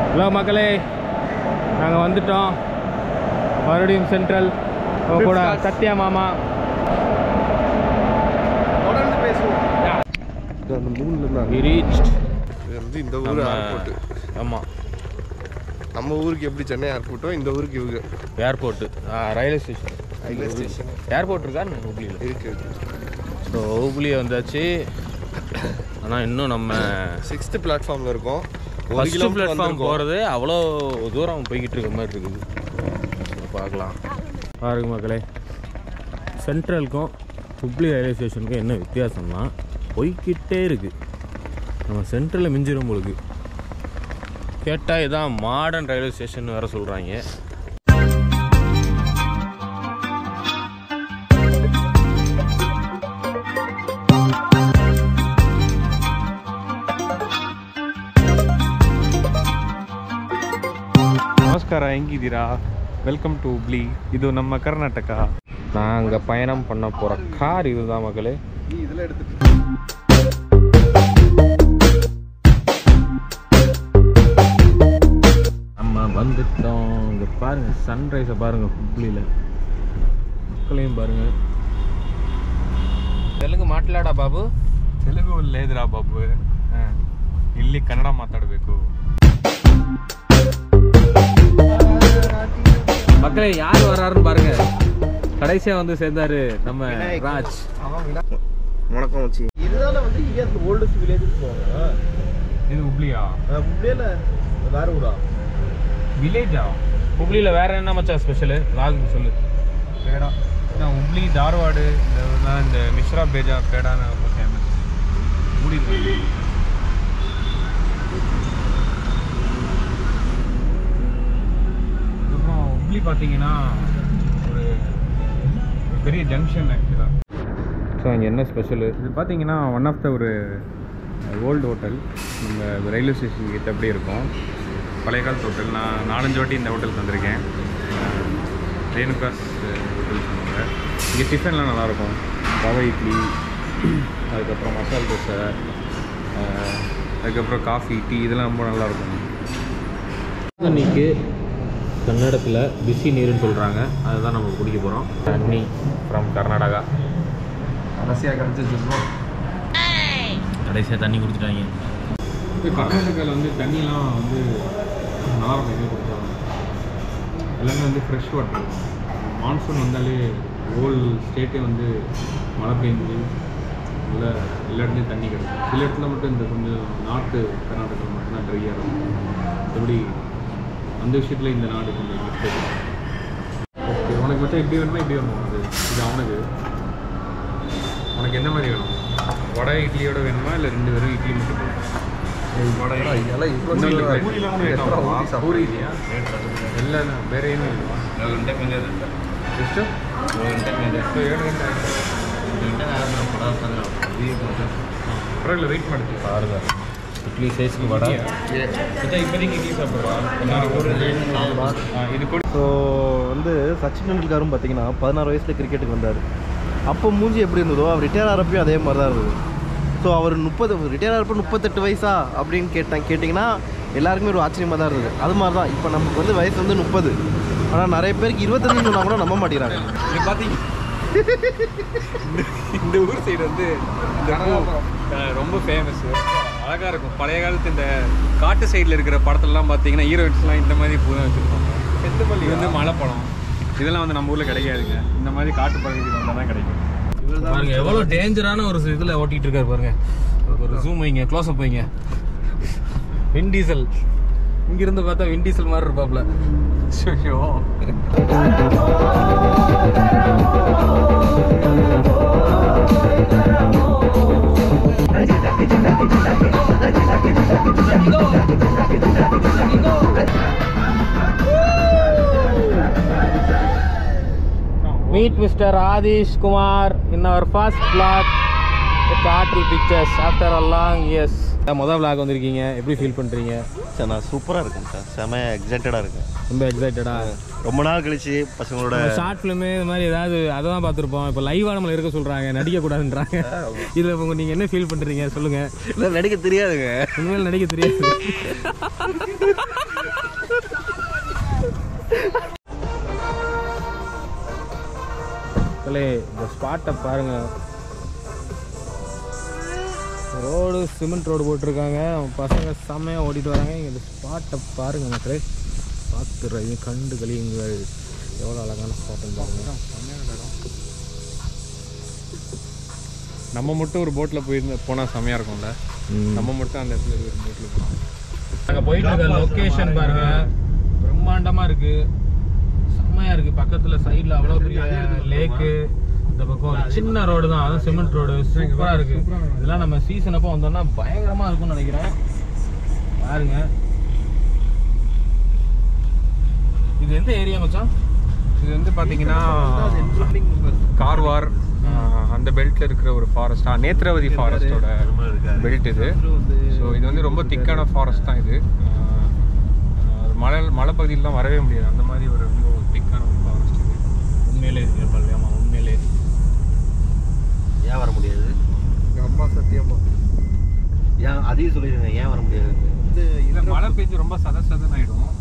Hello மக்களே நாங்கள் வந்துட்டோம் மறுபடியும் சென்ட்ரல் உங்க கூட சத்யா மாமா தொடர்ந்து பேசுவோம் அந்த மூணுல இருந்தாங்க we reached இது வந்து இந்த ஊர் ஏர்போர்ட் ஆமாம் நம்ம ஊருக்கு எப்படி சென்னை ஏர்போர்ட்டோ இந்த ஊருக்கு இவங்க airport railway station railway station airport இருக்கா ஹுப்ளியில் இருக்கு ஸோ ஹுப்ளி வந்தாச்சு ஆனால் இன்னும் நம்ம சிக்ஸ்த் பிளாட்ஃபார்ம்ல இருக்கோம் ஒரு ஃபஸ்ட்டு கிலோமீட்டர் பிளாட்ஃபார்ம் வந்திருக்கோம். போகிறது அவ்வளோ தூரம் போய்கிட்டு இருக்க மாதிரி இருக்குது So, பார்க்கலாம் பாருங்க மக்களே சென்ட்ரலுக்கும் ஹுப்ளி ரயில்வே ஸ்டேஷனுக்கும் என்ன வித்தியாசம்னா போய்கிட்டே இருக்குது நம்ம சென்ட்ரலில் மிஞ்சிரும் உங்களுக்கு கேட்டால் இதான் மாடர்ன் ரயில்வே ஸ்டேஷன் வேறு சொல்கிறாங்க ನಮಸ್ಕಾರ ಹೆಂಗಿದ್ದೀರಾ ವೆಲ್ಕಮ್ ಟು ಹುಬ್ಳಿ ಇದು ನಮ್ಮ ಕರ್ನಾಟಕ நாங்கள் பயணம் பண்ண போகிற கார் இதுதான் மக்களே நீ இதெல்லாம் எடுத்துட்டு நம்ம வந்துட்டோம் இங்கே பாருங்கள் சன்ரைஸை பாருங்கள் ஹுப்ளியில் மக்களையும் பாருங்கள் தெலுங்கு மாట్లాடா பாபு ತೆಲುಗು ಲೇದ್ರಾ ಬಾಬು ಇಲ್ಲಿ ಕನ್ನಡ ಮಾತಾಡಬೇಕು மக்களே யார் வர்றாருன்னு பாருங்க கடைசியா வந்து சேர்ந்தாரு நம்ம ராஜ் வணக்கம் மச்சி இதுதானே வந்து இங்கே அந்த ஓல்டஸ்ட் வில்லேஜ்னு சொல்லுவாங்க ಇದು ಹುಬ್ಳಿಯಾ முன்னேல வேற ஊரா ವಿಲೇಜಾ ஹுப்ளியில் வேற என்ன மச்சான் ஸ்பெஷலு ராஜ் சொல்லு ಬೇಡ ನಾವು ಹುಬ್ಳಿ ಧಾರವಾಡ இதெல்லாம் இந்த மிஸ்ரா பேஜா பேடான ரொம்ப ஃபேமஸ் மூடி அப்புறம் ಹುಬ್ಳಿ பார்த்தீங்கன்னா ஒரு ஒரு பெரிய ஜங்ஷன் ஆக்சுவலாக ஸோ அங்கே என்ன ஸ்பெஷலு இது பார்த்தீங்கன்னா ஒன் ஆஃப் த ஒரு ஓல்டு ஹோட்டல் நம்ம ரயில்வே ஸ்டேஷன் கிட்ட அப்படியே இருக்கும் பழைய காலத்து ஹோட்டல் நான் நாலஞ்சு வாட்டி இந்த ஹோட்டலுக்கு வந்திருக்கேன் அஹ் ரேணுகாஸ் ஹோட்டல் சொன்னாங்க இங்கே டிஃபன்லாம் நல்லாயிருக்கும் ரவை இட்லி அதுக்கப்புறம் மசால் தோசை அஹ் அதுக்கப்புறம் காஃபி டீ இதெல்லாம் ரொம்ப நல்லாயிருக்கும் தண்ணிக்கு கன்னடத்தில் பிசி நீருன்னு சொல்கிறாங்க அதுதான் நம்ம குடிக்க போகிறோம் தண்ணி ஃப்ரம் கர்நாடகா கடைசியாக கிடச்சிருக்கோம் கடைசியாக தண்ணி கொடுத்துட்டாங்க இப்போ கர்நாடகாவில் வந்து தண்ணிலாம் வந்து நல்லாயிருக்கும் இது கொடுத்தாங்க எல்லாமே வந்து ஃப்ரெஷ் வாட்டர் மான்சூன் வந்தாலே ஹோல் ஸ்டேட்டே வந்து மழை பெஞ்சு நல்ல எல்லா இடத்துலையும் தண்ணி கிடைக்கும் சில இடத்துல மட்டும் இந்த கொஞ்சம் நார்த்து கர்நாடகாவில் மட்டும்தான் ட்ரையாக இருக்கும் எப்படி அந்த விஷயத்தில் இந்த நாடு கொஞ்சம் ஓகே உனக்கு மட்டும் இப்படி வேணுமா இப்படி வேணுமா அது இது அவனுக்கு உனக்கு எந்த மாதிரி வேணும் வடை இட்லியோட வேணுமா இல்லை ரெண்டு பேரும் இட்லி மட்டும் போதுமா? இதெல்லாம் இன்னும் இல்லை, இவ்வளோ பூரி ಇದೆಯಾ ಎಲ್ಲ ಬೇರೆ ಏನೂ ಇಲ್ವಾ ಎಷ್ಟು ಎಷ್ಟು ಏಳು ಗಂಟೆ ಆಯ್ತು ಪರವಾಗಿಲ್ಲ ವೆಯ್ಟ್ ಮಾಡ್ತೀವಿ பாருங்க இட்லி சைஸ்க்கு வடை ಮತ್ತೆ ಇಬ್ಬರಿಗೆ ಇಡ್ಲಿ ಸಾப்பிடுவா இது ಕೊಡಿ ஸோ வந்து சச்சின் டெண்டுல்கரும் பார்த்தீங்கன்னா பதினாறு வயசில் கிரிக்கெட்டுக்கு வந்தார் அப்போ மூஞ்சி எப்படி இருந்ததோ அவர் ரிட்டையர் ஆகிறப்பையும் அதே மாதிரி தான் இருந்தது ஸோ அவர் முப்பது ரிட்டையர் ஆகிறப்ப முப்பத்தெட்டு வயசா அப்படின்னு கேட்டாங்க கேட்டிங்கன்னா எல்லாருக்குமே ஒரு ஆச்சரியமாக தான் இருந்தது அது மாதிரி தான் இப்போ நமக்கு வந்து வயசு வந்து முப்பது ஆனால் நிறைய பேருக்கு இருபத்தஞ்சு சொன்னால் கூட நம்ப மாட்டேங்கிறாங்க இது பார்த்தீங்க இந்த ஊர் சைடு வந்து இந்த பூ, அஹ், ரொம்ப ஃபேமஸ் அழகாக இருக்கும் பழைய காலத்து இந்த காட்டு சைடில் இருக்கிற படத்துலலாம் பார்த்தீங்கன்னா ஹீரோயின்ஸ்லாம் இந்த மாதிரி பூ தான் வச்சுருப்பாங்க இது வந்து மலைப்பழம் இதெல்லாம் வந்து நம்ம ஊரில் கிடைக்காதுங்க இந்த மாதிரி காட்டு பகுதியில் வந்தால் தான் கிடைக்கும் பாருங்க எவ்வளோ டேஞ்சரான ஒரு இதில் ஓட்டிகிட்டு இருக்காரு பாருங்க ஒரு ஜூம் வைங்க க்ளோஸ் அப் வைங்க வின் டீசல் இங்கிருந்து பார்த்தா வின் டீசல் மாதிரி இருப்பாப்ல ஐயோ meet mister Adhish Kumar in our first vlog with ஆர்டில் pictures after a long years மொதல் vlog வந்திருக்கீங்க எப்படி ஃபீல் பண்ணுறீங்க சார் நான் சூப்பராக இருக்கேன் சார் செம எக்ஸைட்டடாக இருக்கேன் ரொம்ப எக்ஸைட்டடா ரொம்ப நாள் கழிச்சு பசங்களோட ஷார்ட் ஃபிலிமு இது மாதிரி ஏதாவது அதை தான் பார்த்துருப்போம் இப்போ லைவாக நம்மளை இருக்க சொல்கிறாங்க நடிக்கக்கூடாதுன்றாங்க இதில் உங்க நீங்கள் என்ன ஃபீல் பண்ணுறீங்க சொல்லுங்கள் இல்லை நடிக்க தெரியாதுங்க உண்மையில் நடிக்க தெரியாது ஸ்பாட்டை பாருங்க ரோடு சிமெண்ட் ரோடு போட்டிருக்காங்க அவங்க பசங்க செம்மையாக ஓட்டிட்டு வராங்க இங்கே இந்த ஸ்பாட்டை பாருங்க மக்களே பார்த்துறது கண்டு கழியுங்கள் எவ்வளோ அழகான ஸ்பாட்டுன்னு பாருங்க நம்ம மட்டும் ஒரு போட்டில் போயிருந்த போனால் செமையாக இருக்கும்ல நம்ம மட்டும் அந்த இடத்துல ஒரு போட்டில் போனோம் நாங்கள் போயிட்டு இருக்க லொக்கேஷன் பாருங்க பிரம்மாண்டமாக இருக்கு செம்மையாக இருக்கு பக்கத்தில் சைடில் அவ்வளோ பெரிய லேக்கு இந்த பக்கம் ஒரு சின்ன ரோடு தான் அதுவும் சிமெண்ட் ரோடு சூப்பராக இருக்கு இதெல்லாம் நம்ம சீசன் அப்போ வந்தோம்னா பயங்கரமாக இருக்கும்னு நினைக்கிறேன் பாருங்க இது எந்த ஏரியா மச்சான் இது வந்து பார்த்தீங்கன்னா கார்வார் ஆஹ், அந்த பெல்ட்ல இருக்கிற ஒரு ஃபாரஸ்ட் நேத்ரவதி ஃபாரஸ்டோட பெல்ட் இது ஸோ இது வந்து ரொம்ப திக்கான ஃபாரஸ்ட் தான் இது ஆஹ், ஆஹ், மலை மலைப்பகுதியிலாம் வரவே முடியாது அந்த மாதிரி ஒரு ரொம்ப திக்கான ஒரு ஃபாரஸ்ட் இது உண்மையிலே இருக்கு பல்லையாமா உண்மையிலே ஏன் வர முடியாது அம்மா சத்தியமா ஏன் அதையும் சொல்லிடுங்க ஏன் வர முடியாது இல்லை மழை பெஞ்சு ரொம்ப சத சதன்னு ஆயிடும்